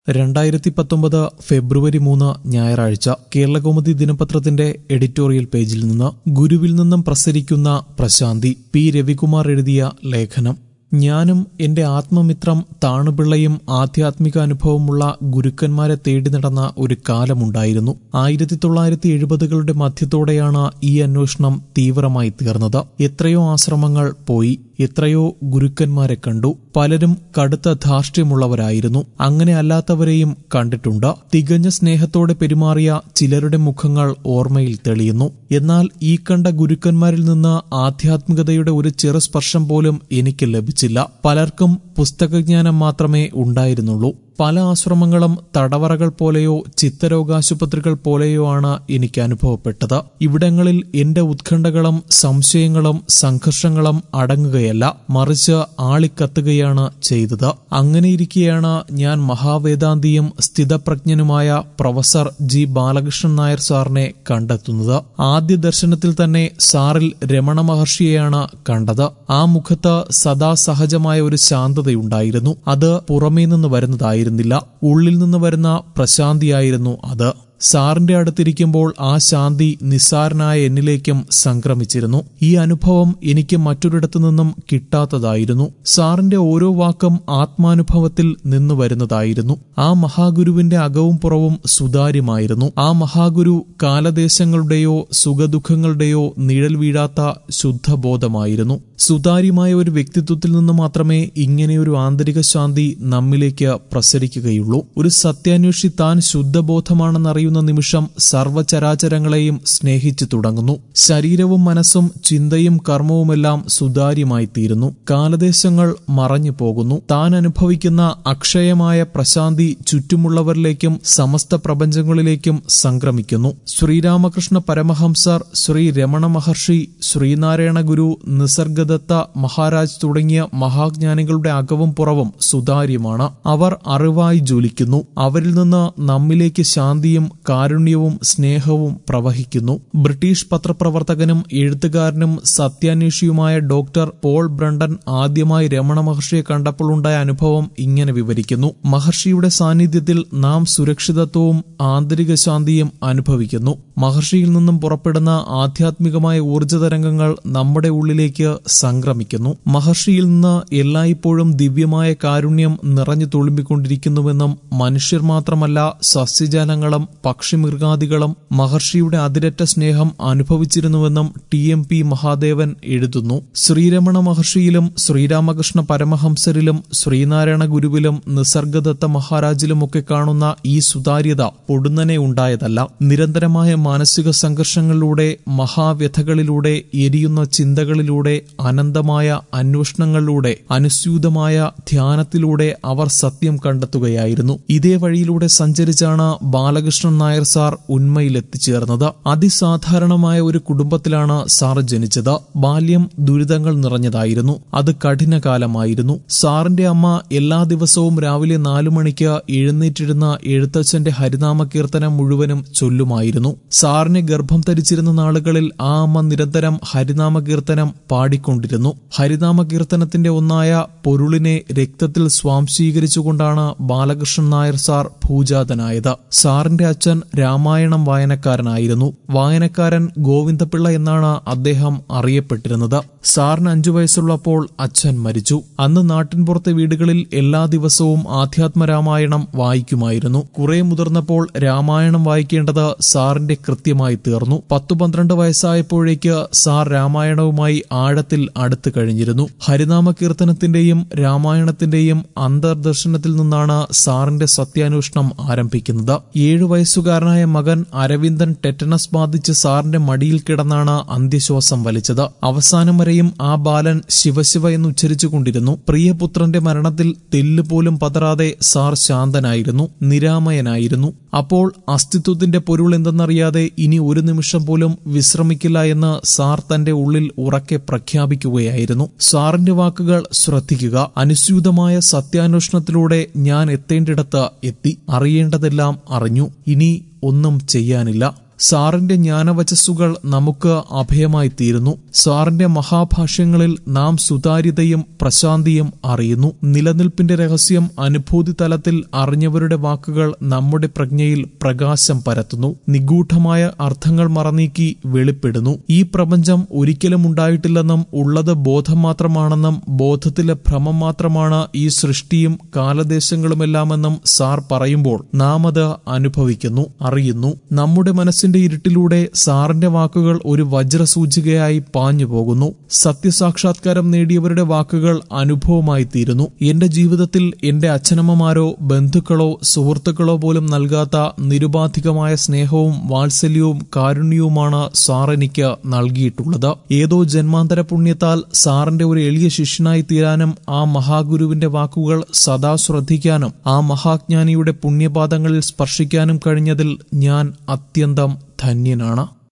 രണ്ടായിരത്തി പത്തൊമ്പത് ഫെബ്രുവരി മൂന്ന് ഞായറാഴ്ച കേരളകൗമുദി ദിനപത്രത്തിന്റെ എഡിറ്റോറിയൽ പേജിൽ നിന്ന് ഗുരുവിൽ നിന്നും പ്രസരിക്കുന്ന പ്രശാന്തി പി രവികുമാർ എഴുതിയ ലേഖനം ഞാനും എന്റെ ആത്മമിത്രം താണുപിള്ളയും ആധ്യാത്മിക അനുഭവമുള്ള ഗുരുക്കന്മാരെ തേടി നടന്ന ഒരു കാലമുണ്ടായിരുന്നു ആയിരത്തി തൊള്ളായിരത്തി എഴുപതുകളുടെ മധ്യത്തോടെയാണ് ഈ അന്വേഷണം തീവ്രമായി തീർന്നത് എത്രയോ ആശ്രമങ്ങൾ പോയി എത്രയോ ഗുരുക്കന്മാരെ കണ്ടു പലരും കടുത്ത ധാർഷ്ട്യമുള്ളവരായിരുന്നു അങ്ങനെ അല്ലാത്തവരെയും കണ്ടിട്ടുണ്ട് തികഞ്ഞ സ്നേഹത്തോടെ പെരുമാറിയ ചിലരുടെ മുഖങ്ങൾ ഓർമ്മയിൽ തെളിയുന്നു എന്നാൽ ഈ കണ്ട ഗുരുക്കന്മാരിൽ നിന്ന് ആധ്യാത്മികതയുടെ ഒരു ചെറു സ്പർശം പോലും എനിക്ക് ലഭിച്ചില്ല പലർക്കും പുസ്തകജ്ഞാനം മാത്രമേ ഉണ്ടായിരുന്നുള്ളൂ പല ആശ്രമങ്ങളും തടവറകൾ പോലെയോ ചിത്തരോഗാശുപത്രികൾ പോലെയോ ആണ് എനിക്ക് അനുഭവപ്പെട്ടത് ഇവിടങ്ങളിൽ എന്റെ ഉത്കണ്ഠകളും സംശയങ്ങളും സംഘർഷങ്ങളും അടങ്ങുകയല്ല മറിച്ച് ആളിക്കത്തുകയാണ് ചെയ്തത് അങ്ങനെയിരിക്കെയാണ് ഞാൻ മഹാവേദാന്തിയും സ്ഥിതപ്രജ്ഞനുമായ പ്രൊഫസർ ജി ബാലകൃഷ്ണൻ നായർ സാറിനെ കണ്ടെത്തുന്നത് ആദ്യ ദർശനത്തിൽ തന്നെ സാറിൽ രമണ മഹർഷിയെയാണ് കണ്ടത് ആ മുഖത്ത് സദാ സഹജമായ ഒരു ശാന്തതയുണ്ടായിരുന്നു അത് പുറമേ നിന്ന് വരുന്നതായിരുന്നില്ല ഉള്ളിൽ നിന്ന് വരുന്ന പ്രശാന്തിയായിരുന്നു അത് സാറിന്റെ അടുത്തിരിക്കുമ്പോൾ ആ ശാന്തി നിസ്സാരനായ എന്നിലേക്കും സംക്രമിച്ചിരുന്നു ഈ അനുഭവം എനിക്ക് മറ്റൊരിടത്തു നിന്നും കിട്ടാത്തതായിരുന്നു സാറിന്റെ ഓരോ വാക്കും ആത്മാനുഭവത്തിൽ നിന്ന് വരുന്നതായിരുന്നു ആ മഹാഗുരുവിന്റെ അകവും പുറവും സുതാര്യമായിരുന്നു ആ മഹാഗുരു കാലദേശങ്ങളുടെയോ സുഖദുഃഖങ്ങളുടെയോ നിഴൽ വീഴാത്ത ശുദ്ധബോധമായിരുന്നു സുതാര്യമായ ഒരു വ്യക്തിത്വത്തിൽ നിന്ന് മാത്രമേ ഇങ്ങനെയൊരു ആന്തരിക ശാന്തി നമ്മിലേക്ക് പ്രസരിക്കുകയുള്ളൂ ഒരു സത്യാന്വേഷി താൻ ശുദ്ധബോധമാണെന്നറിയുന്ന നിമിഷം സർവചരാചരങ്ങളെയും സ്നേഹിച്ചു തുടങ്ങുന്നു ശരീരവും മനസ്സും ചിന്തയും കർമ്മവുമെല്ലാം സുതാര്യമായി തീരുന്നു കാലദേശങ്ങൾ മറഞ്ഞു പോകുന്നു താൻ അനുഭവിക്കുന്ന അക്ഷയമായ പ്രശാന്തി ചുറ്റുമുള്ളവരിലേക്കും സമസ്ത പ്രപഞ്ചങ്ങളിലേക്കും സംക്രമിക്കുന്നു ശ്രീരാമകൃഷ്ണ പരമഹംസർ ശ്രീ രമണ മഹർഷി ശ്രീനാരായണ ഗുരു നിസർഗദത്ത മഹാരാജ് തുടങ്ങിയ മഹാജ്ഞാനികളുടെ അകവും പുറവും സുതാര്യമാണ് അവർ അറിവായി ജ്വലിക്കുന്നു അവരിൽ നിന്ന് നമ്മിലേക്ക് ശാന്തിയും കാരുണ്യവും സ്നേഹവും പ്രവഹിക്കുന്നു ബ്രിട്ടീഷ് പത്രപ്രവർത്തകനും എഴുത്തുകാരനും സത്യാന്വേഷിയുമായ ഡോക്ടർ പോൾ ബ്രണ്ടൻ ആദ്യമായി രമണ മഹർഷിയെ കണ്ടപ്പോൾ ഉണ്ടായ അനുഭവം ഇങ്ങനെ വിവരിക്കുന്നു മഹർഷിയുടെ സാന്നിധ്യത്തിൽ നാം സുരക്ഷിതത്വവും ആന്തരിക ശാന്തിയും അനുഭവിക്കുന്നു മഹർഷിയിൽ നിന്നും പുറപ്പെടുന്ന ആധ്യാത്മികമായ ഊർജ്ജതരംഗങ്ങൾ നമ്മുടെ ഉള്ളിലേക്ക് സംക്രമിക്കുന്നു മഹർഷിയിൽ നിന്ന് എല്ലായ്പ്പോഴും ദിവ്യമായ കാരുണ്യം നിറഞ്ഞു തുളുമ്പിക്കൊണ്ടിരിക്കുന്നുവെന്നും മനുഷ്യർ മാത്രമല്ല സസ്യജാലങ്ങളും പക്ഷിമൃഗാദികളും മഹർഷിയുടെ അതിരറ്റ സ്നേഹം അനുഭവിച്ചിരുന്നുവെന്നും ടി എം പി മഹാദേവൻ എഴുതുന്നു ശ്രീരമണ മഹർഷിയിലും ശ്രീരാമകൃഷ്ണ പരമഹംസരിലും ശ്രീനാരായണ ഗുരുവിലും നിസർഗദത്ത മഹാരാജിലുമൊക്കെ കാണുന്ന ഈ സുതാര്യത പൊടുന്നനെ ഉണ്ടായതല്ല നിരന്തരമായ മാനസിക സംഘർഷങ്ങളിലൂടെ മഹാവ്യഥകളിലൂടെ എരിയുന്ന ചിന്തകളിലൂടെ അനന്തമായ അന്വേഷണങ്ങളിലൂടെ അനുസ്യൂതമായ ധ്യാനത്തിലൂടെ അവർ സത്യം കണ്ടെത്തുകയായിരുന്നു ഇതേ വഴിയിലൂടെ സഞ്ചരിച്ചാണ് ബാലകൃഷ്ണൻ നായർ സാർ ഉണ്മയിലെത്തിച്ചേർന്നത് അതിസാധാരണമായ ഒരു കുടുംബത്തിലാണ് സാർ ജനിച്ചത് ബാല്യം ദുരിതങ്ങൾ നിറഞ്ഞതായിരുന്നു അത് കഠിനകാലമായിരുന്നു സാറിന്റെ അമ്മ എല്ലാ ദിവസവും രാവിലെ നാലു മണിക്ക് എഴുന്നേറ്റിരുന്ന എഴുത്തച്ഛന്റെ ഹരിനാമ കീർത്തനം മുഴുവനും ചൊല്ലുമായിരുന്നു സാറിനെ ഗർഭം ധരിച്ചിരുന്ന നാളുകളിൽ ആ അമ്മ നിരന്തരം ഹരിനാമ കീർത്തനം പാടിക്കൊണ്ടിരുന്നു ഹരിനാമ കീർത്തനത്തിന്റെ ഒന്നായ പൊരുളിനെ രക്തത്തിൽ സ്വാംശീകരിച്ചുകൊണ്ടാണ് ബാലകൃഷ്ണൻ നായർ സാർ ഭൂജാതനായത് സാറിന്റെ അച്ഛൻ രാമായണം വായനക്കാരനായിരുന്നു വായനക്കാരൻ ഗോവിന്ദപിള്ള എന്നാണ് അദ്ദേഹം അറിയപ്പെട്ടിരുന്നത് സാറിന് അഞ്ചു വയസ്സുള്ളപ്പോൾ അച്ഛൻ മരിച്ചു അന്ന് നാട്ടിൻപുറത്തെ വീടുകളിൽ എല്ലാ ദിവസവും ആധ്യാത്മ രാമായണം വായിക്കുമായിരുന്നു കുറെ മുതിർന്നപ്പോൾ രാമായണം വായിക്കേണ്ടത് സാറിന്റെ കൃത്യമായി തീർന്നു പത്തു പന്ത്രണ്ട് വയസ്സായപ്പോഴേക്ക് സാർ രാമായണവുമായി ആഴത്തിൽ അടുത്തു കഴിഞ്ഞിരുന്നു ഹരിനാമ കീർത്തനത്തിന്റെയും രാമായണത്തിന്റെയും അന്തർദർശനത്തിൽ നിന്നാണ് സാറിന്റെ സത്യാന്വേഷണം ആരംഭിക്കുന്നത് ഏഴു വയസ്സുകാരനായ മകൻ അരവിന്ദൻ ടെറ്റനസ് ബാധിച്ച് സാറിന്റെ മടിയിൽ കിടന്നാണ് അന്ത്യശ്വാസം വലിച്ചത് അവസാനം വരെയും ആ ബാലൻ ശിവശിവ എന്ന് ഉച്ചരിച്ചുകൊണ്ടിരുന്നു പ്രിയപുത്രന്റെ മരണത്തിൽ തെല്ലുപോലും പതറാതെ സാർ ശാന്തനായിരുന്നു നിരാമയനായിരുന്നു അപ്പോൾ അസ്തിത്വത്തിന്റെ പൊരുൾ എന്തെന്നറിയാതെ ഇനി ഒരു നിമിഷം പോലും വിശ്രമിക്കില്ല എന്ന് സാർ തന്റെ ഉള്ളിൽ ഉറക്കെ പ്രഖ്യാപിക്കുകയായിരുന്നു സാറിന്റെ വാക്കുകൾ ശ്രദ്ധിക്കുക അനുസ്യൂതമായ സത്യാന്വേഷണത്തിലൂടെ ഞാൻ എത്തേണ്ടിടത്ത് എത്തി അറിയേണ്ടതെല്ലാം അറിഞ്ഞു ഇനി ഒന്നും ചെയ്യാനില്ല സാറിന്റെ ജ്ഞാനവചസ്സുകൾ നമുക്ക് അഭയമായി തീരുന്നു സാറിന്റെ മഹാഭാഷ്യങ്ങളിൽ നാം സുതാര്യതയും പ്രശാന്തിയും അറിയുന്നു നിലനിൽപ്പിന്റെ രഹസ്യം അനുഭൂതി തലത്തിൽ അറിഞ്ഞവരുടെ വാക്കുകൾ നമ്മുടെ പ്രജ്ഞയിൽ പ്രകാശം പരത്തുന്നു നിഗൂഢമായ അർത്ഥങ്ങൾ മറനീക്കി വെളിപ്പെടുന്നു ഈ പ്രപഞ്ചം ഒരിക്കലും ഉണ്ടായിട്ടില്ലെന്നും ഉള്ളത് ബോധം മാത്രമാണെന്നും ബോധത്തിലെ ഭ്രമം മാത്രമാണ് ഈ സൃഷ്ടിയും കാലദേശങ്ങളുമെല്ലാമെന്നും സാർ പറയുമ്പോൾ നാം അത് അനുഭവിക്കുന്നു അറിയുന്നു നമ്മുടെ മനസ്സിന്റെ ഇരുട്ടിലൂടെ സാറിന്റെ വാക്കുകൾ ഒരു വജ്രസൂചികയായി പാഞ്ഞു പോകുന്നു സത്യസാക്ഷാത്കാരം നേടിയവരുടെ വാക്കുകൾ അനുഭവമായി തീരുന്നു എന്റെ ജീവിതത്തിൽ എന്റെ അച്ഛനമ്മമാരോ ബന്ധുക്കളോ സുഹൃത്തുക്കളോ പോലും നൽകാത്ത നിരുപാധികമായ സ്നേഹവും വാത്സല്യവും കാരുണ്യവുമാണ് സാർ എനിക്ക് നൽകിയിട്ടുള്ളത് ഏതോ ജന്മാന്തര പുണ്യത്താൽ സാറിന്റെ ഒരു എളിയ ശിഷ്യനായി തീരാനും ആ മഹാഗുരുവിന്റെ വാക്കുകൾ സദാ ശ്രദ്ധിക്കാനും ആ മഹാജ്ഞാനിയുടെ പുണ്യപാദങ്ങളിൽ സ്പർശിക്കാനും കഴിഞ്ഞതിൽ ഞാൻ അത്യന്തം ധന്യനാണ്